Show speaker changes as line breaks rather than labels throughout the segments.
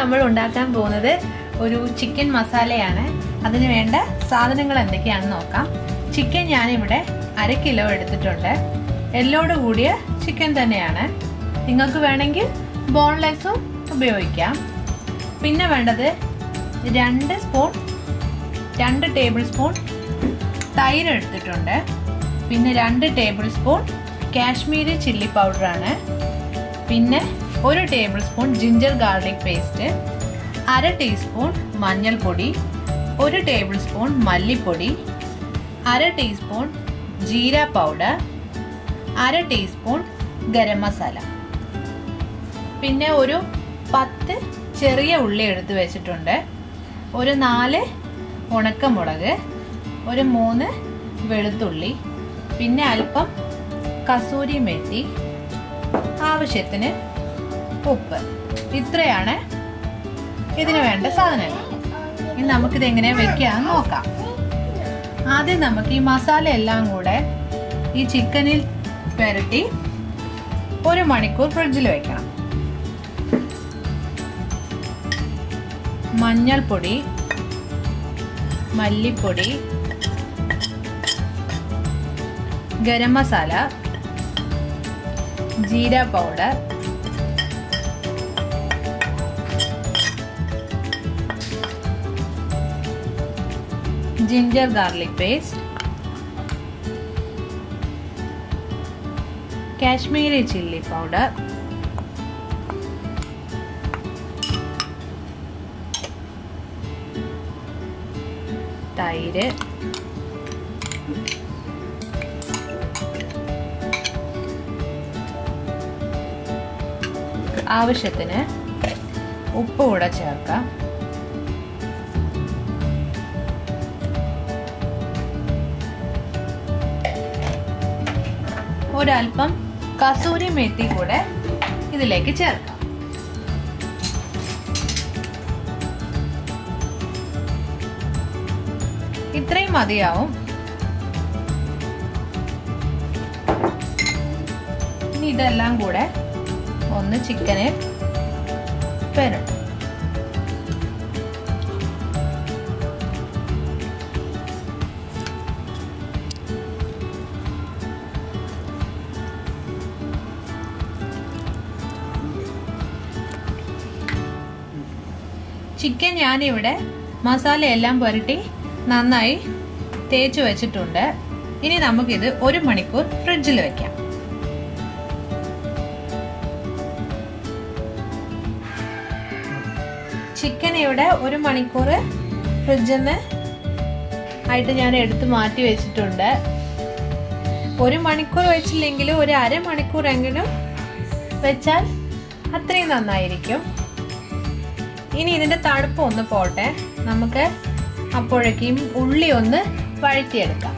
നമ്മൾ ഉണ്ടാക്കാൻ പോകുന്നത് ഒരു ചിക്കൻ മസാലയാണ് അതിന് വേണ്ട സാധനങ്ങൾ എന്തൊക്കെയാണെന്ന് നോക്കാം ചിക്കൻ ഞാനിവിടെ അര കിലോ എടുത്തിട്ടുണ്ട് എല്ലോട് കൂടിയ ചിക്കൻ തന്നെയാണ് നിങ്ങൾക്ക് വേണമെങ്കിൽ ബോൺലെസ്സും ഉപയോഗിക്കാം പിന്നെ വേണ്ടത് രണ്ട് സ്പൂൺ രണ്ട് ടേബിൾ സ്പൂൺ തൈര് എടുത്തിട്ടുണ്ട് പിന്നെ രണ്ട് ടേബിൾ സ്പൂൺ കാശ്മീരി ചില്ലി പൗഡറാണ് പിന്നെ ഒരു tablespoon ginger garlic paste അര ടീസ്പൂൺ മഞ്ഞൾപ്പൊടി ഒരു ടേബിൾ സ്പൂൺ മല്ലിപ്പൊടി അര ടീസ്പൂൺ ജീര പൗഡർ അര ടീസ്പൂൺ ഗരം മസാല പിന്നെ ഒരു പത്ത് ചെറിയ ഉള്ളി എടുത്ത് വെച്ചിട്ടുണ്ട് ഒരു നാല് ഉണക്കമുളക് ഒരു മൂന്ന് വെളുത്തുള്ളി പിന്നെ അല്പം കസൂരി മെത്തി ആവശ്യത്തിന് ഉപ്പ് ഇത്രയാണ് ഇതിന് വേണ്ട സാധനങ്ങൾ ഇനി നമുക്കിത് എങ്ങനെ വെക്കാന്ന് നോക്കാം ആദ്യം നമുക്ക് ഈ മസാല എല്ലാം കൂടെ ഈ ചിക്കനിൽ പുരട്ടി ഒരു മണിക്കൂർ ഫ്രിഡ്ജിൽ വെക്കണം മഞ്ഞൾപ്പൊടി മല്ലിപ്പൊടി garam masala jeera powder ginger garlic paste Kashmiri chilli powder തൈര് ആവശ്യത്തിന് ഉപ്പ് കൂടെ ചേർക്കാം ഒരൽപ്പം കസൂരി മെത്തി കൂടെ ഇതിലേക്ക് ചേർക്കാം ഇത്രയും മതിയാവും ഇനി ഇതെല്ലാം കൂടെ ഒന്ന് ചിക്കനിൽ പെരട്ടും ചിക്കൻ ഞാനിവിടെ മസാലയെല്ലാം പുരട്ടി നന്നായി തേച്ച് വെച്ചിട്ടുണ്ട് ഇനി നമുക്കിത് ഒരു മണിക്കൂർ ഫ്രിഡ്ജിൽ വെക്കാം ചിക്കൻ ഇവിടെ ഒരു മണിക്കൂർ ഫ്രിഡ്ജിൽ നിന്ന് ആയിട്ട് ഞാൻ എടുത്ത് മാറ്റി വെച്ചിട്ടുണ്ട് ഒരു മണിക്കൂർ വെച്ചില്ലെങ്കിലും ഒരു അരമണിക്കൂറെങ്കിലും വെച്ചാൽ അത്രയും നന്നായിരിക്കും ഇനി ഇതിന്റെ തണുപ്പ് ഒന്ന് പോട്ടെ നമുക്ക് അപ്പോഴേക്കും ഉള്ളി ഒന്ന് വഴറ്റിയെടുക്കാം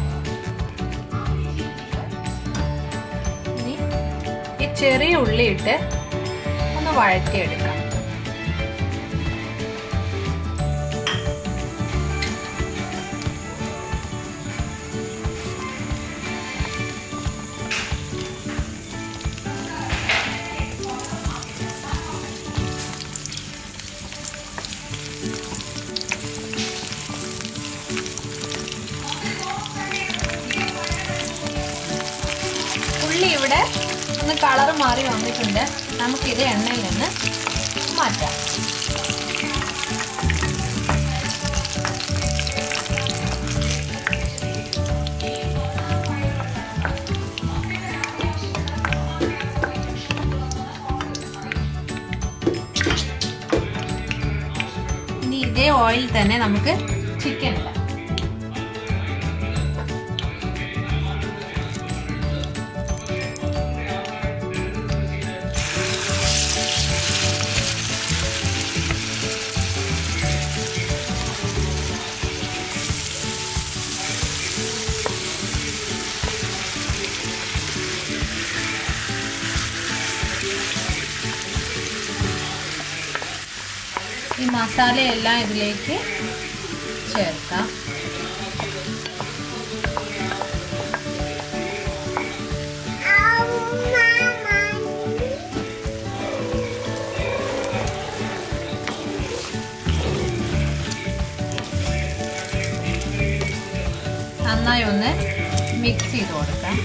ഇനി ഈ ചെറിയ ഉള്ളി ഇട്ട് ഒന്ന് വഴറ്റിയെടുക്കാം ഉള്ളി ഇവിടെ ഒന്ന് കളർ മാറി വന്നിട്ടുണ്ട് നമുക്കിത് എണ്ണയിൽ നിന്ന് മാറ്റാം ഇനി ഇതേ ഓയിൽ തന്നെ നമുക്ക് ചിക്കൻ ഇടാം ഈ മസാലയെല്ലാം ഇതിലേക്ക് ചേർക്കാം നന്നായി ഒന്ന് മിക്സ് ചെയ്ത് കൊടുക്കാം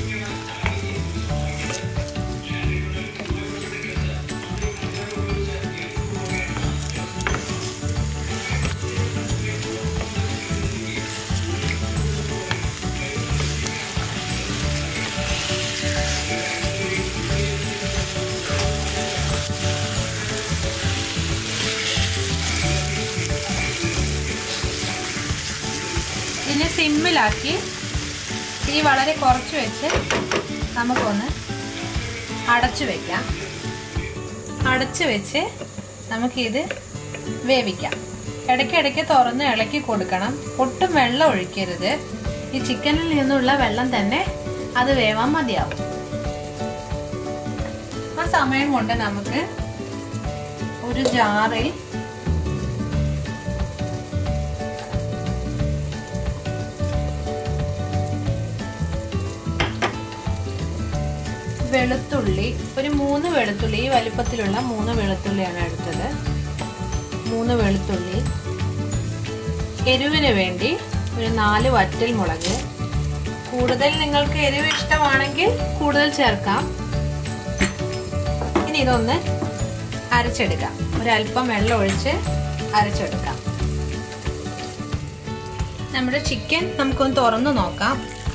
ഇതിനെ സിമ്മിലാക്കി തീ വളരെ കുറച്ച് വെച്ച് നമുക്കൊന്ന് അടച്ചു വെക്കാം അടച്ചു വെച്ച് നമുക്കിത് വേവിക്കാം ഇടയ്ക്കിടയ്ക്ക് തുറന്ന് ഇളക്കി കൊടുക്കണം ഒട്ടും വെള്ളം ഒഴിക്കരുത് ഈ ചിക്കനിൽ നിന്നുള്ള വെള്ളം തന്നെ അത് വേവാൻ മതിയാവും ആ സമയം കൊണ്ട് നമുക്ക് ഒരു ജാറിൽ വെളുത്തുള്ളി ഒരു മൂന്ന് വെളുത്തുള്ളി ഈ വലിപ്പത്തിലുള്ള മൂന്ന് വെളുത്തുള്ളിയാണ് എടുത്തത് മൂന്ന് വെളുത്തുള്ളി എരിവിന് വേണ്ടി ഒരു നാല് വറ്റൽ മുളക് കൂടുതൽ നിങ്ങൾക്ക് എരിവ് ഇഷ്ടമാണെങ്കിൽ കൂടുതൽ ചേർക്കാം ഇനി ഇതൊന്ന് അരച്ചെടുക്കാം ഒരല്പം വെള്ളം ഒഴിച്ച് അരച്ചെടുക്കാം നമ്മുടെ ചിക്കൻ നമുക്കൊന്ന് തുറന്നു നോക്കാം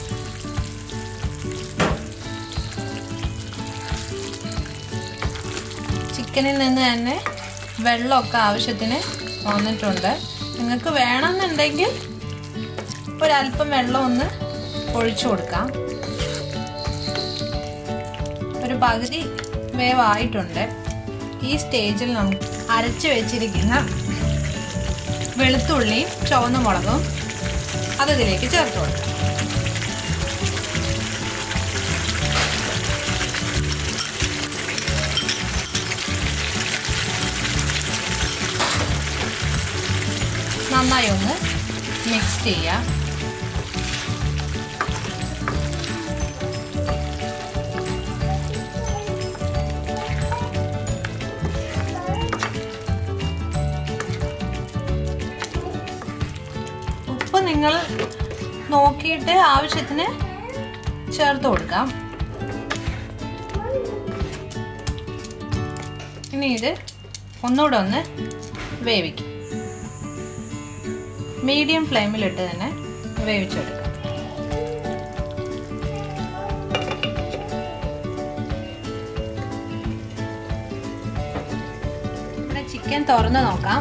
ചിക്കനിൽ നിന്ന് തന്നെ വെള്ളമൊക്കെ ആവശ്യത്തിന് വന്നിട്ടുണ്ട് നിങ്ങൾക്ക് വേണമെന്നുണ്ടെങ്കിൽ ഒരല്പം വെള്ളം ഒന്ന് ഒഴിച്ചു കൊടുക്കാം ഒരു പകുതി വേവായിട്ടുണ്ട് ഈ സ്റ്റേജിൽ നമുക്ക് അരച്ചു വെച്ചിരിക്കുന്ന വെളുത്തുള്ളിയും ചുവന്ന മുളകും അത് ഇതിലേക്ക് ചേർത്ത് കൊടുക്കാം നന്നായി ഒന്ന് മിക്സ് ചെയ്യാം ഉപ്പ് നിങ്ങൾ നോക്കിയിട്ട് ആവശ്യത്തിന് ചേർത്ത് കൊടുക്കാം ഇനി ഇത് ഒന്നുകൂടെ ഒന്ന് വേവിക്കും മീഡിയം ഫ്ലെയിമിലിട്ട് തന്നെ വേവിച്ചെടുക്കാം ഇവിടെ ചിക്കൻ തുറന്ന് നോക്കാം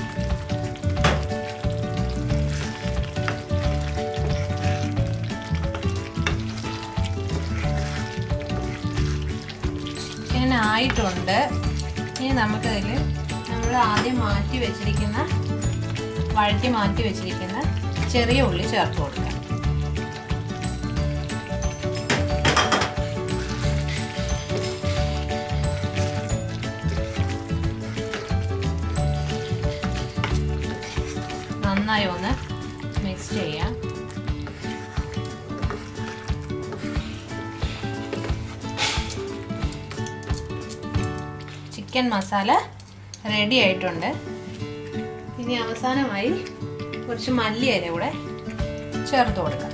ചിക്കൻ ആയിട്ടുണ്ട് ഇനി നമുക്കതിൽ നമ്മൾ ആദ്യം മാറ്റി വെച്ചിരിക്കുന്ന വഴറ്റി മാറ്റി വെച്ചിരിക്കുന്ന ചെറിയ ഉള്ളി ചേർത്ത് കൊടുക്കാം നന്നായി ഒന്ന് മിക്സ് ചെയ്യാം ചിക്കൻ മസാല റെഡി ആയിട്ടുണ്ട് ഇനി അവസാനമായി കുറച്ച് മല്ലിയില കൂടെ ചേർത്ത് കൊടുക്കാം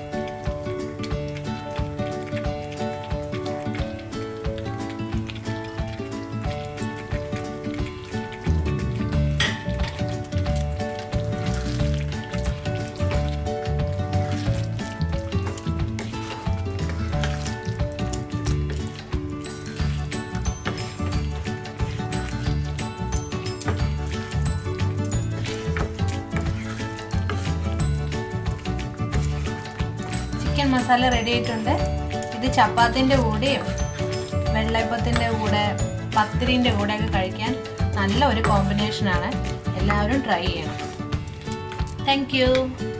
ചിക്കൻ മസാല റെഡി ആയിട്ടുണ്ട് ഇത് ചപ്പാത്തിൻ്റെ കൂടെയും വെള്ളയപ്പത്തിൻ്റെ കൂടെ പത്തിരിൻ്റെ കൂടെയൊക്കെ കഴിക്കാൻ നല്ല ഒരു കോമ്പിനേഷനാണ് എല്ലാവരും ട്രൈ ചെയ്യണം താങ്ക്